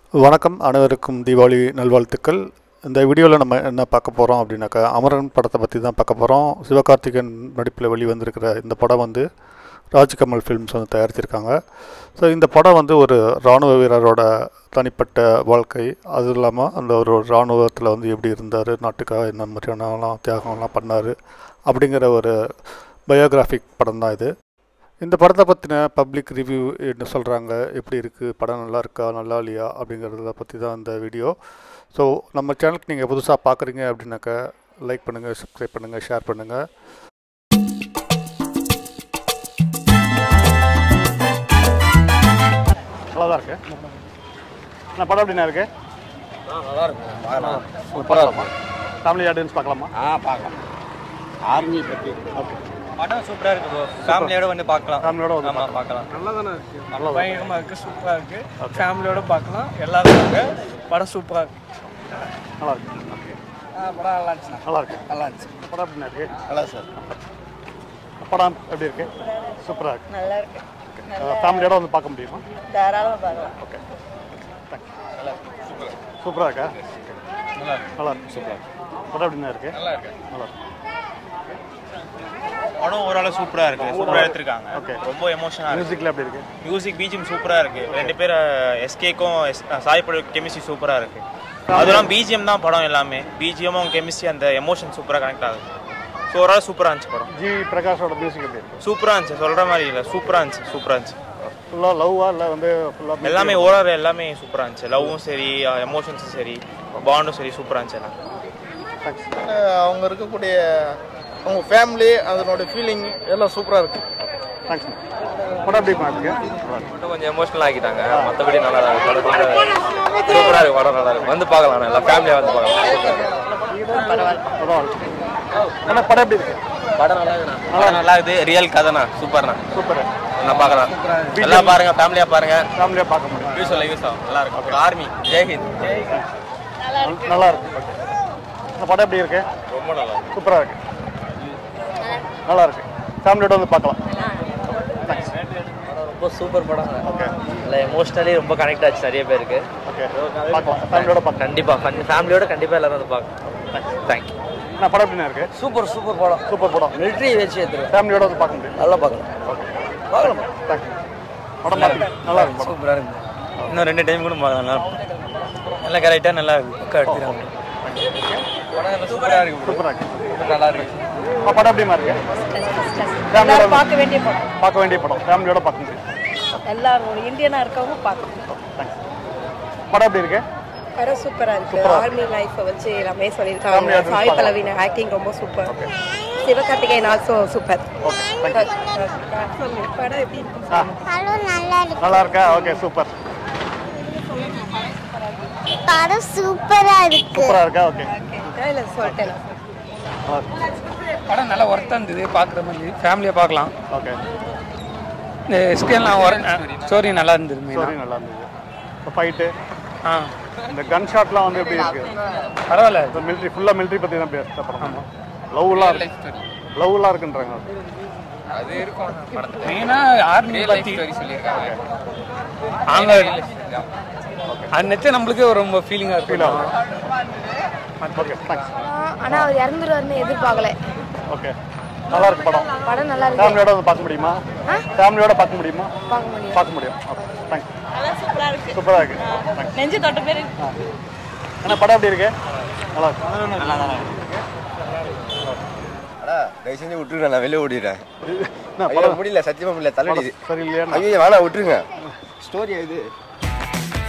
வணக்கம் அனைவருக்கும் தீபாவளி நல்வாழ்த்துக்கள் இந்த வீடியோவில் நம்ம என்ன பார்க்க போகிறோம் அப்படின்னாக்கா அமரன் படத்தை பற்றி தான் பார்க்க போகிறோம் சிவகார்த்திகேயன் நடிப்பில் வெளிவந்திருக்கிற இந்த படம் வந்து ராஜ்கமல் ஃபிலிம்ஸ் வந்து தயாரிச்சிருக்காங்க ஸோ இந்த படம் வந்து ஒரு இராணுவ வீரரோட தனிப்பட்ட வாழ்க்கை அது இல்லாமல் அந்த ஒரு இராணுவத்தில் வந்து எப்படி இருந்தார் நாட்டுக்காக என்ன மாதிரியானலாம் தியாகம்லாம் பண்ணார் அப்படிங்கிற ஒரு பயோகிராஃபிக் படம் தான் இது இந்த படத்தை பற்றின பப்ளிக் ரிவ்யூ என்ன சொல்கிறாங்க எப்படி இருக்குது படம் நல்லா இருக்கா நல்லா இல்லையா அப்படிங்கிறத பற்றி தான் இந்த வீடியோ ஸோ நம்ம சேனலுக்கு நீங்கள் புதுசாக பார்க்குறீங்க அப்படின்னாக்கா லைக் பண்ணுங்கள் சப்ஸ்கிரைப் பண்ணுங்கள் ஷேர் பண்ணுங்கள் நல்லா தான் இருக்கு நான் படம் எப்படிண்ணா இருக்கு நல்லா இருக்கும் பார்க்கலாம் சூப்பராக இருக்கும் ஃபேமிலி ஆடியன்ஸ் பார்க்கலாமா ஆ பார்க்கலாம் ஆர்மி பற்றி ஓகே படம் சூப்பரா இருக்கு ப்ரோ ஃபேமிலியோட வந்து பார்க்கலாம் ஃபேமிலியோட வந்து ஆமா பார்க்கலாம் நல்லா தானே இருக்கு நல்லா பயங்கரமா இருக்கு சூப்பரா இருக்கு ஃபேமிலியோட பார்க்கலாம் எல்லாரும் இருக்கு படம் சூப்பரா இருக்கு நல்லா இருக்கு ஓகே படம் நல்லா இருந்துச்சு நல்லா இருக்கு நல்லா இருந்துச்சு படம் எப்படிண்ணா இருக்கு நல்லா சார் படம் எப்படி இருக்கு சூப்பராக இருக்கு நல்லா இருக்கு ஃபேமிலியோட வந்து பார்க்க முடியுமா தாராளமாக பார்க்கலாம் ஓகே சூப்பராக இருக்கா நல்லா இருக்கு சூப்பராக படம் எப்படிண்ணா இருக்கு நல்லா இருக்கு நல்லா இருக்கு படம் ஓரளவு சூப்பரா இருக்கு சூப்பரா எடுத்திருக்காங்க Okay. ரொம்ப எமோஷனா இருக்கு மியூசிக்கில் எப்படி இருக்கு மியூசிக் பிஜிஎம் சூப்பரா இருக்கு ரெண்டு பேர் எஸ்கேக்கும் சாய்ப்பட கெமிஸ்ட்ரி சூப்பரா இருக்கு அதெல்லாம் பிஜிஎம் தான் படம் எல்லாமே பிஜிஎம்மும் கெமிஸ்ட்ரி அந்த எமோஷன் சூப்பரா கனெக்ட் ஆகுது ஸோ ஓரளவு சூப்பரா இருந்துச்சு படம் ஜி பிரகாஷோட மியூசிக் எப்படி இருக்கு சூப்பரா இருந்துச்சு சொல்ற மாதிரி இல்லை சூப்பரா இருந்துச்சு சூப்பரா இருந்துச்சு ஃபுல்லாக லவ்வா இல்லை வந்து ஃபுல்லாக எல்லாமே ஓரளவு எல்லாமே சூப்பரா இருந்துச்சு லவ்வும் சரி எமோஷன்ஸும் சரி பாண்டும் சரி சூப்பரா இருந்துச்சு எல்லாம் அவங்க இருக்கக்கூடிய அவங்க ஃபேமிலி அதனோட ஃபீலிங் எல்லாம் சூப்பராக இருக்கு தேங்க்ஸ் படம் எப்படி இருக்கு மட்டும் கொஞ்சம் எமோஷனல் ஆக்கிட்டாங்க மற்றபடி நல்லா தான் இருக்கு படம் சூப்பராக இருக்கு படம் நல்லா இருக்கு வந்து பார்க்கலாம் நல்லா ஃபேமிலியாக வந்து பார்க்கலாம் பரவாயில்ல ஆனால் படம் எப்படி இருக்கு படம் நல்லா இருக்குண்ணா படம் நல்லா இருக்குது ரியல் கதைண்ணா சூப்பர்ண்ணா சூப்பர் நான் பார்க்கலாம் நல்லா பாருங்க ஃபேமிலியாக பாருங்க ஃபேமிலியாக பார்க்க முடியும் யூஸ் சொல்ல யூஸ் ஆகும் நல்லா இருக்கும் ஆர்மி ஜெய்ஹிந்த் நல்- நல்லா இருக்கு ஓகே இந்த படம் எப்படி இருக்கு ரொம்ப நல்லா சூப்பராக இருக்கு நல்லா இருக்கு ஃபேமிலியோட வந்து பார்க்கலாம் ரொம்ப சூப்பர் படம் ஓகே இல்லை எமோஷ்னலி ரொம்ப கனெக்ட் ஆச்சு நிறைய பேருக்கு ஓகே பார்க்கலாம் ஃபேமிலியோட பார்க்கலாம் கண்டிப்பாக ஃபேமிலியோட கண்டிப்பாக எல்லாரும் வந்து பார்க்கலாம் தேங்க்யூ நான் படம் எப்படிண்ணா இருக்கு சூப்பர் சூப்பர் படம் சூப்பர் படம் மிலிட்ரி வச்சு எடுத்துருவேன் ஃபேமிலியோட வந்து பார்க்க முடியும் நல்லா பார்க்கலாம் பார்க்கலாம் தேங்க்ஸ் படம் பார்த்து நல்லா இருக்கு படம் சூப்பரா இருக்கு இன்னும் ரெண்டு டைம் கூட பார்க்கலாம் நல்லா நல்லா கரெக்டாக நல்லா இருக்கு பக்கா எடுத்துருக்காங்க படம் சூப்பராக இருக்கு சூப்பராக இருக்கு நல்லா இருக்கு ஆ, படம் எப்படிமா இருக்கு எல்லாரும் பார்க்க வேண்டிய படம் பார்க்க வேண்டிய படம் ஃபேமிலியோட பார்க்க முடியும் எல்லாரும் ஒரு இந்தியனா இருக்கவங்க பார்க்கணும் தேங்க்ஸ் படம் எப்படி இருக்கு படம் சூப்பரா இருக்கு ஆர்மி லைஃப்பை வச்சு எல்லாமே Family சொல்லியிருக்காங்க audience சாய் பார்க்கலாம். பல்லவின ஆக்டிங் ரொம்ப super Sivakarthikeyan also super okay thank you படம் எப்படி இருக்கு ஆ ஹலோ நல்லா இருக்கு நல்லா இருக்கா ஓகே சூப்பர் படம் சூப்பரா இருக்கு சூப்பராக இருக்கா ஓகே இல்லை சொல்லிட்டேன் நல்லா இருக்கு படம் நல்லா ஒர்த்தாக இருந்தது பார்க்குற மாதிரி ஃபேமிலியாக பார்க்கலாம் ஓகே இந்த எஸ்கேலாம் ஒர்க் ஸ்டோரி நல்லா இருந்தது மெயினாக ஸ்டோரி நல்லா இருந்தது இப்போ ஃபைட்டு ஆ இந்த கன் ஷாட்லாம் வந்து எப்படி இருக்கு பரவாயில்ல இப்போ மிலிட்ரி ஃபுல்லாக மிலிட்ரி பற்றி தான் பேச படம் லவ்லாம் இருக்கு லவ்லாம் இருக்குன்றாங்க மெயினாக ஆர்மி பற்றி அவங்க அது நினச்சா நம்மளுக்கு ரொம்ப ஃபீலிங்காக ஃபீல் இருக்கும் ஆகும் ஓகே தேங்க்ஸ் ஆனா அவர் இறந்துருவாருன்னு எதிர்பார்க்கல ஓகே நல்லா இருக்கு படம் படம் நல்லா இருக்கு ஃபேமிலியோட வந்து பார்க்க முடியுமா ஃபேமிலியோட பார்க்க முடியுமா பார்க்க முடியும் பார்க்க முடியும் ஓகே தேங்க்ஸ் நல்லா சூப்பரா இருக்கு சூப்பராக இருக்கு தேங்க்ஸ் நெஞ்சு தொட்ட பேர் அண்ணா படம் எப்படி இருக்கு நல்லா இருக்கு தயவு செஞ்சு விட்டுருங்க நான் வெளியே ஓடிடுறேன் என்ன ஐயோ படம் முடியல சத்தியமா முடியல தலைவலி சரி இல்லையா ஐயோ வேணாம் விட்டுருங்க ஸ்டோரி இது